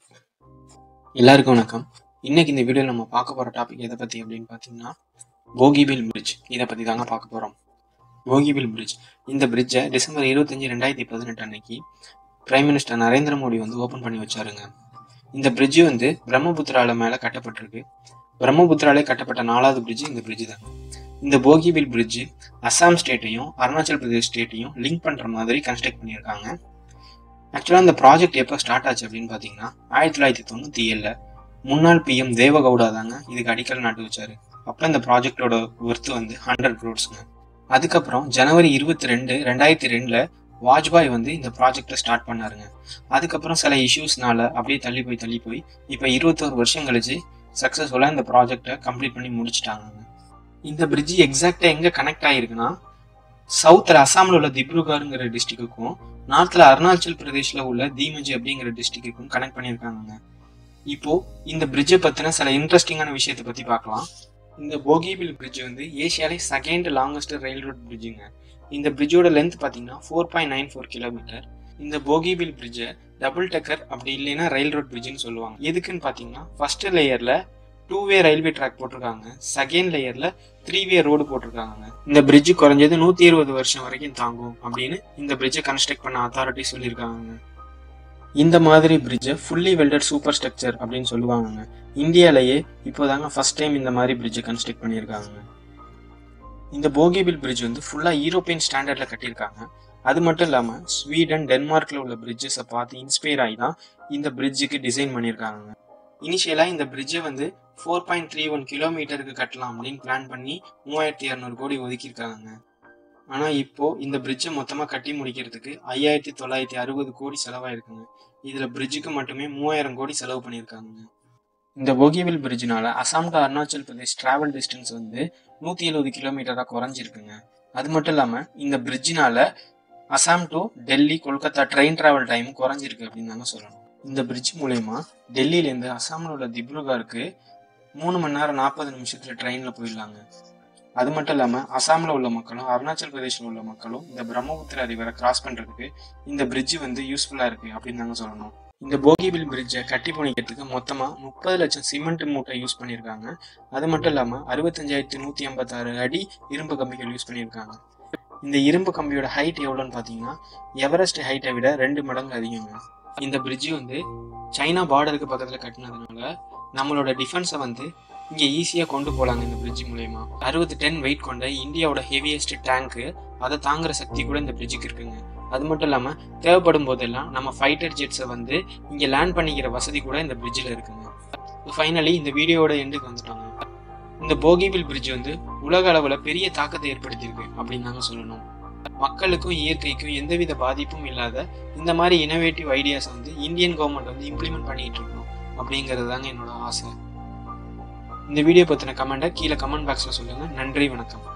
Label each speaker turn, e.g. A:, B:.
A: எல்லாருக்கும் வணக்கம் இன்னைக்கு இந்த வீடியோவில் நம்ம பார்க்க போகிற டாபிக் எதை பற்றி அப்படின்னு பார்த்தீங்கன்னா போகிபில் பிரிட்ஜ் இதை பற்றி தாங்க பார்க்க போகிறோம் போகிபில் பிரிட்ஜ் இந்த பிரிட்ஜை டிசம்பர் இருபத்தஞ்சி ரெண்டாயிரத்தி பதினெட்டு அன்னைக்கு பிரைம் மினிஸ்டர் நரேந்திர மோடி வந்து ஓப்பன் பண்ணி வச்சாருங்க இந்த பிரிட்ஜ் வந்து பிரம்மபுத்திரால மேலே கட்டப்பட்டிருக்கு பிரம்மபுத்திராலே கட்டப்பட்ட நாலாவது பிரிட்ஜ் இந்த பிரிட்ஜ் தான் இந்த போகிபில் பிரிட்ஜ் அஸ்ஸாம் ஸ்டேட்டையும் அருணாச்சல் பிரதேஷ் ஸ்டேட்டையும் லிங்க் பண்ணுற மாதிரி கன்ஸ்ட்ரக்ட் பண்ணியிருக்காங்க ஆக்சுவலாக இந்த ப்ராஜெக்ட் எப்போ ஸ்டார்ட் ஆச்சு அப்படின்னு பார்த்தீங்கன்னா ஆயிரத்தி தொள்ளாயிரத்தி தொண்ணூற்றி ஏழில் முன்னாள் பிஎம் தேவகவுடா தாங்க இதுக்கு அடிக்கல் நாட்டு வச்சாரு அப்போ இந்த ப்ராஜெக்டோட ஒர்த்து வந்து ஹண்ட்ரட் க்ரோட்ஸுங்க அதுக்கப்புறம் ஜனவரி இருபத்தி ரெண்டு ரெண்டாயிரத்தி ரெண்டில் வாஜ்பாய் வந்து இந்த ப்ராஜெக்டை ஸ்டார்ட் பண்ணாருங்க அதுக்கப்புறம் சில இஷ்யூஸ்னால அப்படியே தள்ளி போய் தள்ளி போய் இப்போ இருபத்தோரு வருஷம் கழிச்சு சக்ஸஸ்ஃபுல்லாக இந்த ப்ராஜெக்டை கம்ப்ளீட் பண்ணி முடிச்சிட்டாங்க இந்த பிரிட்ஜ் எக்ஸாக்டாக எங்கே கனெக்ட் ஆகிருக்குன்னா சவுத்தில் அசாமில் உள்ள திப்ருகருங்கிற டிஸ்ட்ரிக்ட்டுக்கும் நார்த்தில் அருணாச்சல் பிரதேஷில் உள்ள தீமஜி அப்படிங்கிற டிஸ்ட்ரிக்ட்டுக்கும் கனெக்ட் பண்ணியிருக்காங்க இப்போ இந்த பிரிட்ஜை பற்றின சில இன்ட்ரெஸ்டிங்கான விஷயத்தை பற்றி பார்க்கலாம் இந்த போகிபில் பிரிட்ஜ் வந்து ஏஷியாலே செகண்ட் லாங்கஸ்ட் ரயில் ரோட் பிரிட்ஜுங்க இந்த பிரிட்ஜோட லென்த் பார்த்தீங்கன்னா four point nine four kilometre இந்த போகிபில் பிரிட்ஜை டபுள் டக்கர் அப்படி இல்லைன்னா ரயில் ரோட் பிரிட்ஜுன்னு சொல்லுவாங்க எதுக்குன்னு பார்த்தீங்கன்னா ஃபர்ஸ்ட் லேயரில் டூ வே ரயில்வே ட்ராக் போட்டிருக்காங்க செகண்ட் லேயர்ல த்ரீ வே ரோடு போட்டிருக்காங்க இந்த பிரிட்ஜ் குறைஞ்சது நூத்தி இருபது வருஷம் வரைக்கும் தாங்கும் அப்படின்னு இந்த பிரிட்ஜை கன்ஸ்ட்ரக்ட் பண்ண அத்தாரிட்டி சொல்லியிருக்காங்க இந்த மாதிரி பிரிட்ஜை ஃபுல்லி வெல்டட் சூப்பர் ஸ்ட்ரக்சர் அப்படின்னு சொல்லுவாங்க இந்தியாலேயே இப்போதாங்க ஃபர்ஸ்ட் டைம் இந்த மாதிரி பிரிட்ஜை கன்ஸ்ட்ரக்ட் பண்ணியிருக்காங்க இந்த போகிபில் பிரிட்ஜ் வந்து ஃபுல்லாக யூரோப்பியன் ஸ்டாண்டர்டில் கட்டியிருக்காங்க அது மட்டும் இல்லாமல் ஸ்வீடன் டென்மார்க்கில் உள்ள பிரிட்ஜஸை பார்த்து இன்ஸ்பயர் ஆகி தான் இந்த பிரிட்ஜுக்கு டிசைன் பண்ணியிருக்காங்க இனிஷியலாக இந்த பிரிட்ஜை வந்து ஃபோர் பாயிண்ட் த்ரீ ஒன் கிலோமீட்டருக்கு கட்டலாம் அப்படின்னு பிளான் பண்ணி மூவாயிரத்தி இரநூறு கோடி ஒதுக்கியிருக்காங்க ஆனால் இப்போ இந்த பிரிட்ஜை மொத்தமாக கட்டி முடிக்கிறதுக்கு ஐயாயிரத்தி தொள்ளாயிரத்தி அறுபது கோடி செலவாயிருக்குங்க இதில் பிரிட்ஜுக்கு மட்டுமே மூவாயிரம் கோடி செலவு பண்ணியிருக்காங்க இந்த போகிவில் பிரிட்ஜினால Assam to Arunachal Pradesh travel distance வந்து நூற்றி எழுபது கிலோமீட்டராக குறைஞ்சிருக்குங்க அது மட்டும் இல்லாமல் இந்த பிரிட்ஜினால Assam to Delhi Kolkata train travel time குறைஞ்சிருக்கு அப்படின்னு தாங்க சொல்லணும் இந்த பிரிட்ஜ் மூலயமா டெல்லியிலேருந்து அசாமில் உள்ள திப்ருகாருக்கு மூணு மணி நேரம் நாற்பது நிமிஷத்தில் ட்ரெயினில் போயிடலாங்க அது மட்டும் இல்லாமல் அசாமில் உள்ள மக்களும் அருணாச்சல் பிரதேஷில் உள்ள மக்களும் இந்த பிரம்மபுத்திரா ரிவரை கிராஸ் பண்ணுறதுக்கு இந்த பிரிட்ஜ் வந்து யூஸ்ஃபுல்லாக இருக்குது அப்படின்னு தாங்க சொல்லணும் இந்த போகிபில் பிரிட்ஜை கட்டி புனிக்கிறதுக்கு மொத்தமாக முப்பது லட்சம் சிமெண்ட் மூட்டை யூஸ் பண்ணியிருக்காங்க அது மட்டும் இல்லாமல் அறுபத்தஞ்சாயிரத்தி நூற்றி ஐம்பத்தாறு அடி இரும்பு கம்பிகள் யூஸ் பண்ணியிருக்காங்க இந்த இரும்பு கம்பியோட ஹைட் எவ்வளோன்னு பார்த்தீங்கன்னா எவரெஸ்ட் ஹைட்டை விட ரெண்டு மடங்கு அதிகங்க இந்த பிரிட்ஜ் வந்து சைனா பார்டருக்கு பக்கத்தில் கட்டினதுனால நம்மளோட டிஃபென்ஸை வந்து இங்கே ஈஸியாக கொண்டு போகலாங்க இந்த பிரிட்ஜ் மூலயமா அறுபது டென் வெயிட் கொண்ட இந்தியாவோட ஹெவியஸ்ட் டேங்க்கு அதை தாங்குற சக்தி கூட இந்த பிரிட்ஜுக்கு இருக்குங்க அது மட்டும் இல்லாமல் தேவைப்படும் போதெல்லாம் நம்ம ஃபைட்டர் ஜெட்ஸை வந்து இங்கே லேண்ட் பண்ணிக்கிற வசதி கூட இந்த பிரிட்ஜில் இருக்குங்க ஃபைனலி இந்த வீடியோவோட எண்டுக்கு வந்துட்டாங்க இந்த போகிபில் பிரிட்ஜ் வந்து உலக அளவில் பெரிய தாக்கத்தை ஏற்படுத்தியிருக்கு அப்படின்னு தாங்க சொல்லணும் மக்களுக்கும் இயற்கைக்கும் எந்தவித பாதிப்பும் இல்லாத இந்த மாதிரி இனோவேட்டிவ் ஐடியாஸ் வந்து இந்தியன் கவர்மெண்ட் வந்து இம்ப்ளிமெண்ட் பண்ணிட்டு இருக்கணும் அப்படிங்கிறது தாங்க என்னோட ஆசை இந்த வீடியோ பற்றின கமெண்ட்டை கீழே கமெண்ட் பாக்ஸில் சொல்லுங்கள் நன்றி வணக்கம்